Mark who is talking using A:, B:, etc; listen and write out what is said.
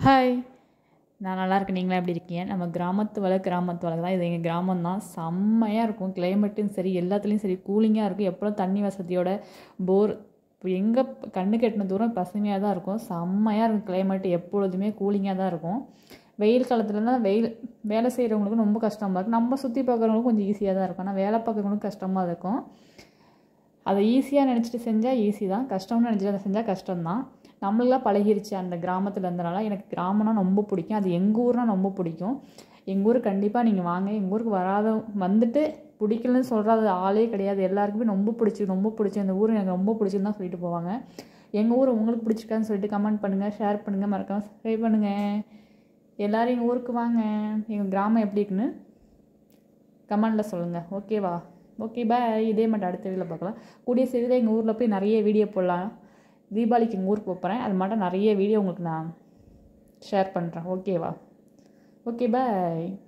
A: hi நான் நல்லா இருக்கேன் நீங்களா எப்படி இருக்கீங்க நம்ம கிராமத்து வள கிராமத்து வள தான் இது எங்கள் கிராமம் தான் செம்மையாக இருக்கும் கிளைமேட்டும் சரி எல்லாத்துலேயும் சரி கூலிங்காக இருக்கும் எப்போதும் தண்ணி வசதியோட போர் இப்போ எங்கே கண்ணு கெட்டின தூரம் பசுமையாக தான் இருக்கும் செம்மையாக இருக்கும் கிளைமேட் எப்பொழுதுமே கூலிங்காக தான் இருக்கும் வெயில் காலத்துலலாம் வெயில் வேலை செய்கிறவங்களுக்கும் ரொம்ப கஷ்டமாக இருக்கும் நம்ம சுற்றி பார்க்குறவங்களுக்கும் கொஞ்சம் ஈஸியாக தான் இருக்கும் ஆனால் வேலை பார்க்குறவங்களுக்கும் கஷ்டமாக இருக்கும் அதை ஈஸியாக நினச்சிட்டு செஞ்சால் ஈஸி தான் கஷ்டம்னு நினச்சிட்டு செஞ்சால் கஷ்டம்தான் நம்மளாம் பழகிருச்சு அந்த கிராமத்தில் இருந்தனால எனக்கு கிராமம்னா ரொம்ப பிடிக்கும் அது எங்கள் ஊர்னா ரொம்ப பிடிக்கும் எங்கள் ஊர் கண்டிப்பாக நீங்கள் வாங்க எங்கள் ஊருக்கு வராத வந்துட்டு பிடிக்கலன்னு சொல்கிறது ஆளே கிடையாது எல்லாருக்குமே ரொம்ப பிடிச்சி ரொம்ப பிடிச்சி இந்த ஊர் எனக்கு ரொம்ப பிடிச்சின்னு தான் சொல்லிட்டு போவாங்க எங்கள் ஊர் உங்களுக்கு பிடிச்சிருக்கான்னு சொல்லிட்டு கமெண்ட் பண்ணுங்கள் ஷேர் பண்ணுங்கள் மறக்காமல் சப்ஸ்கிரைப் பண்ணுங்கள் எல்லோரும் எங்கள் ஊருக்கு வாங்க எங்கள் கிராமம் எப்படி இருக்குன்னு கமெண்டில் சொல்லுங்கள் ஓகேவா ஓகே பாய் இதே மட்டும் அடுத்த வீடியோவில் பார்க்கலாம் கூடிய சீக்கிரம் எங்கள் ஊரில் போய் நிறைய வீடியோ போடலாம் தீபாவளிக்கு எங்கள் ஊருக்கு போகிறேன் அது மட்டும் நிறைய வீடியோ உங்களுக்கு நான் ஷேர் பண்ணுறேன் ஓகேவா ஓகே பாய்